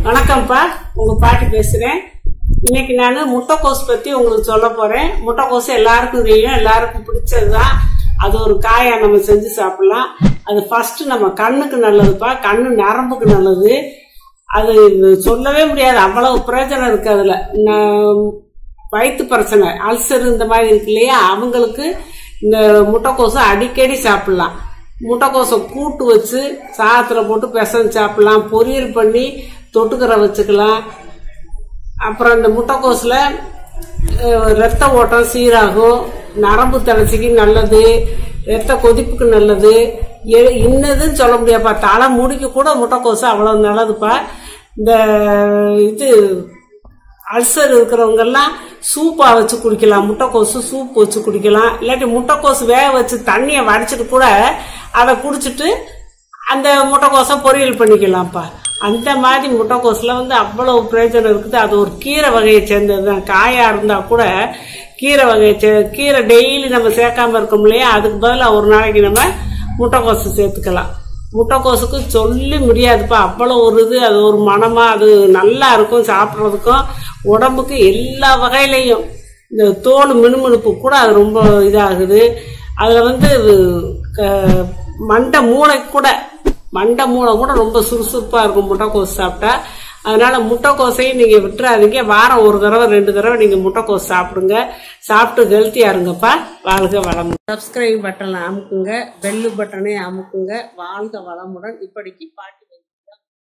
வணக்கம்ப்பா உங்க பாட்டி பேசுறேன் இன்னைக்கு நான் முட்டைக்கோஸ் பத்தி உங்களுக்கு சொல்ல போறேன் முட்டைக்கோஸ் எல்லாருக்கும் தெரியும் எல்லாருக்கும் பிடிச்சதுதான் அது ஒரு காயா நம்ம செஞ்சு சாப்பிடலாம் அது ஃபர்ஸ்ட் நம்ம கண்ணுக்கு நல்லதுப்பா கண்ணு நரம்புக்கு நல்லது அது சொல்லவே முடியாது அவ்வளவு பிரயோஜனம் இருக்கு அதுல ந- வயிற்று பிரச்சனை அல்சர் இந்த மாதிரி இருக்கு இல்லையா அவங்களுக்கு இந்த முட்டைக்கோசை அடிக்கடி சாப்பிடலாம் முட்டைக்கோசை கூட்டு வச்சு சாதத்தில் போட்டு பிசைஞ்சு சாப்பிடலாம் பொரியல் பண்ணி தொட்டுக்கரை வச்சுக்கலாம் அப்புறம் இந்த முட்டைக்கோஸில் அஹ், ரத்த ஓட்டம் சீராகும் நரம்பு தளர்ச்சிக்கு நல்லது ரத்த கொதிப்புக்கு நல்லது எ- இன்னதுன்னு சொல்ல முடியாதுப்பா தலை முடிக்கு கூட முட்டைக்கோசு அவ்வளோ நல்லதுப்பா இந்த இது அல்சர் இருக்கிறவங்க எல்லாம் சூப்பா வச்சு குடிக்கலாம் முட்டைக்கோசு சூப் வச்சு குடிக்கலாம் இல்லாட்டி முட்டைக்கோசு வேக வச்சு தண்ணியை வடிச்சிட்டு கூட அதை குடிச்சிட்டு அந்த முட்டைக்கோசை பொரியல் பண்ணிக்கலாம்ப்பா அந்த மாதிரி முட்டைக்கோசுல வந்து அவ்வளவு பிரயோஜனம் இருக்குது அது ஒரு கீரை வகையை சேர்ந்தது தான் காயா இருந்தா கூட கீரை வகையை சே- கீரை டெய்லி நம்ம சேர்க்காம இருக்கோம் இல்லையா அதுக்கு பதிலாக ஒரு நாளைக்கு நம்ம முட்டைக்கோசு சேர்த்துக்கலாம் முட்டைக்கோசுக்கு சொல்லி முடியாதுப்பா அவ்வளோ ஒரு இது அது ஒரு மனமா அது நல்லா இருக்கும் சாப்பிட்றதுக்கும் உடம்புக்கு எல்லா வகையிலையும் இந்த தோல் மினுமினுப்பு கூட அது ரொம்ப இதாகுது அதில் வந்து க- மண்டை மூளை கூட மண்டை மூளை கூட ரொம்ப சுறுசுறுப்பாக இருக்கும் முட்டைக்கோஸ் சாப்பிட்டா அதனால முட்டைக்கோசையும் நீங்கள் விட்டுறாதீங்க வாரம் ஒரு தடவை ரெண்டு தடவை நீங்கள் முட்டைக்கோஸ் சாப்பிடுங்க சாப்பிட்டு ஹெல்த்தியாக இருங்கப்பா வாழ்க வளம் சப்ஸ்கிரைப் பட்டனை அமுக்குங்க பெல்லு பட்டனை அமுக்குங்க வாழ்க வளமுடன் இப்படிக்கு பாட்டி